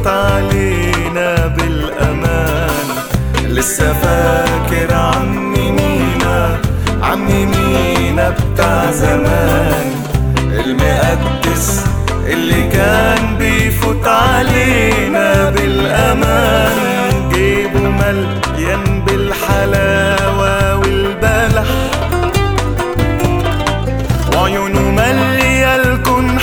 علينا بالأمان لسه فاكر عمي مينا عمي مينا بتاع زمان المقدس اللي كان بيفوت علينا بالأمان جيبه مليان بالحلاوة والبلح وعيونه مالية الكون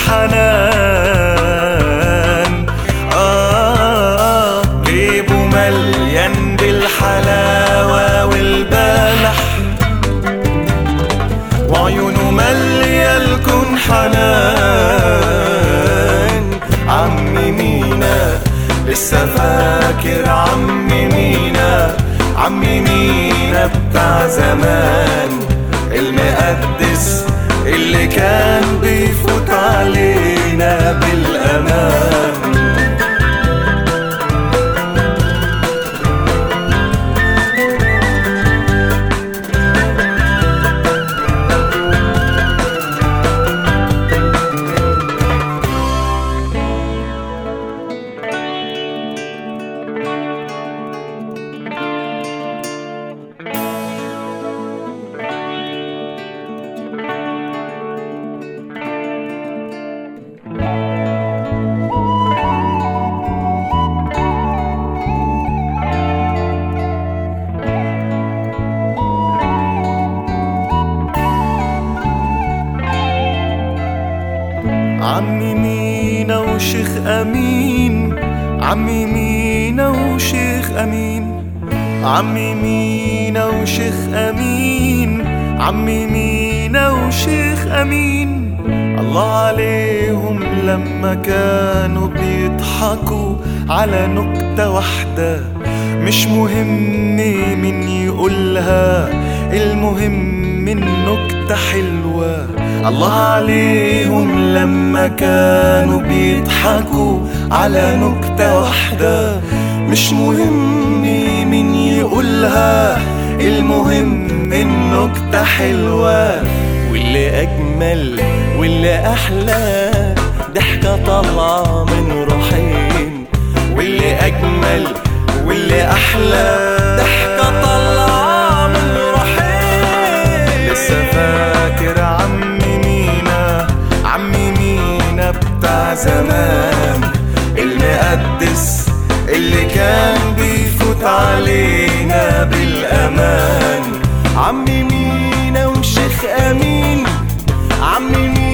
حنان آه جيبه مليان بالحلاوة والبلح وعيونه مالية الكون حنان عمي مينا لسه فاكر عمي مينا عمي مينا بتاع زمان المقدس اللي كان بيفوت علينا بالأمان عمي مينا وشيخ أمين عمي مينا وشيخ أمين عمي مينا وشيخ أمين عمي مينا وشيخ أمين الله عليهم لما كانوا بيضحكوا على نكتة واحدة مش مهم مين يقولها المهم النكتة حلوة الله عليهم لما كانوا بيضحكوا على نكتة واحدة مش مهم مين يقولها المهم النكتة حلوة واللي أجمل واللي أحلى ضحكة طالعة من روحين واللي أجمل واللي أحلى ضحكة طالعة من روحين لسه فاكر عمي مينا عمي مينا بتاع زمان المقدس اللي كان بيفوت علينا بالأمان عمي مينا وشيخ أمين عمي مينا